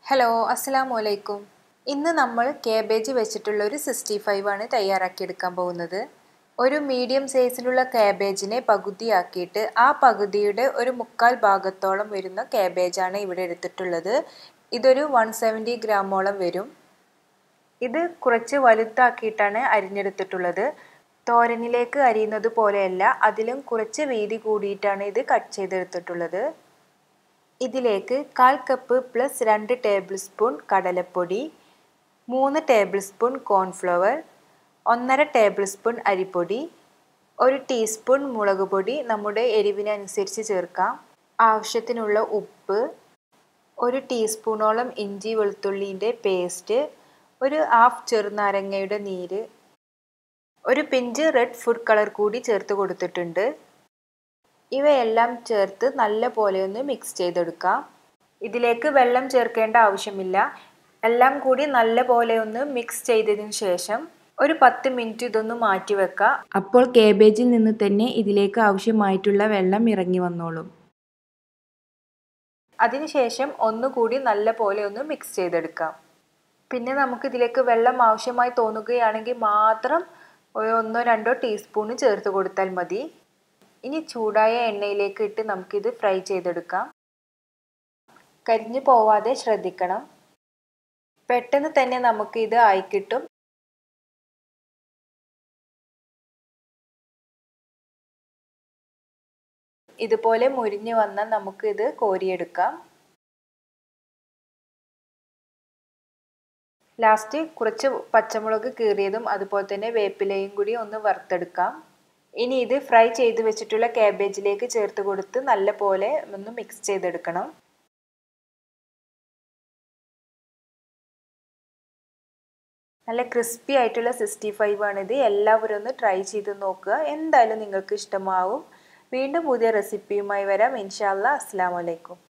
hello അസ്സലാമു അലൈക്കും ഇന്ന് നമ്മൾ കാബേജ് വെച്ചിട്ടുള്ള ഒരു സിക്സ്റ്റി ഫൈവ് ആണ് തയ്യാറാക്കിയെടുക്കാൻ പോകുന്നത് ഒരു മീഡിയം സൈസിലുള്ള കാബേജിനെ പകുതിയാക്കിയിട്ട് ആ പകുതിയുടെ ഒരു മുക്കാൽ ഭാഗത്തോളം വരുന്ന കാബേജാണ് ഇവിടെ എടുത്തിട്ടുള്ളത് ഇതൊരു വൺ സെവൻറ്റി ഗ്രാമോളം വരും ഇത് കുറച്ച് വലുതാക്കിയിട്ടാണ് അരിഞ്ഞെടുത്തിട്ടുള്ളത് തോരനിലേക്ക് അരിയുന്നത് പോലെയല്ല അതിലും കുറച്ച് വീതി കൂടിയിട്ടാണ് ഇത് കട്ട് ചെയ്തെടുത്തിട്ടുള്ളത് ഇതിലേക്ക് കാൽ കപ്പ് പ്ലസ് രണ്ട് ടേബിൾ സ്പൂൺ കടലപ്പൊടി മൂന്ന് ടേബിൾ സ്പൂൺ കോൺഫ്ലവർ ഒന്നര ടേബിൾ സ്പൂൺ അരിപ്പൊടി ഒരു ടീസ്പൂൺ മുളക് പൊടി നമ്മുടെ എരിവിനനുസരിച്ച് ചേർക്കാം ആവശ്യത്തിനുള്ള ഉപ്പ് ഒരു ടീസ്പൂണോളം ഇഞ്ചി വെളുത്തുള്ളിൻ്റെ പേസ്റ്റ് ഒരു ഹാഫ് ചെറുനാരങ്ങയുടെ നീര് ഒരു പിഞ്ച് റെഡ് ഫുഡ് കളർ കൂടി ചേർത്ത് കൊടുത്തിട്ടുണ്ട് ഇവയെല്ലാം ചേർത്ത് നല്ല പോലെ ഒന്ന് മിക്സ് ചെയ്തെടുക്കാം ഇതിലേക്ക് വെള്ളം ചേർക്കേണ്ട ആവശ്യമില്ല എല്ലാം കൂടി നല്ല പോലെ ഒന്ന് മിക്സ് ചെയ്തതിന് ശേഷം ഒരു പത്ത് മിനിറ്റ് ഇതൊന്ന് മാറ്റി വെക്കാം അപ്പോൾ കേബേജിൽ നിന്ന് തന്നെ ഇതിലേക്ക് ആവശ്യമായിട്ടുള്ള വെള്ളം ഇറങ്ങി വന്നോളും അതിനുശേഷം ഒന്നുകൂടി നല്ല പോലെ ഒന്ന് മിക്സ് ചെയ്തെടുക്കാം പിന്നെ നമുക്ക് ഇതിലേക്ക് വെള്ളം ആവശ്യമായി തോന്നുകയാണെങ്കിൽ മാത്രം ഒന്നോ രണ്ടോ ടീസ്പൂൺ ചേർത്ത് കൊടുത്താൽ മതി ഇനി ചൂടായ എണ്ണയിലേക്ക് ഇട്ട് നമുക്കിത് ഫ്രൈ ചെയ്തെടുക്കാം കരിഞ്ഞു പോവാതെ ശ്രദ്ധിക്കണം പെട്ടെന്ന് തന്നെ നമുക്ക് ഇത് ആയിക്കിട്ടും ഇതുപോലെ മുരിഞ്ഞു വന്നാൽ നമുക്ക് ഇത് കോരിയെടുക്കാം ലാസ്റ്റ് കുറച്ച് പച്ചമുളക് കീറിയതും അതുപോലെ തന്നെ വേപ്പിലയും കൂടി ഒന്ന് വറുത്തെടുക്കാം ഇനി ഇത് ഫ്രൈ ചെയ്ത് വെച്ചിട്ടുള്ള കാബേജിലേക്ക് ചേർത്ത് കൊടുത്ത് നല്ല പോലെ ഒന്ന് മിക്സ് ചെയ്തെടുക്കണം നല്ല ക്രിസ്പി ആയിട്ടുള്ള സിക്സ്റ്റി ഫൈവ് ആണിത് എല്ലാവരും ഒന്ന് ട്രൈ ചെയ്ത് നോക്കുക എന്തായാലും നിങ്ങൾക്ക് ഇഷ്ടമാവും വീണ്ടും പുതിയ റെസിപ്പിയുമായി വരാം ഇൻഷാല്ല അസ്സാം വലൈക്കും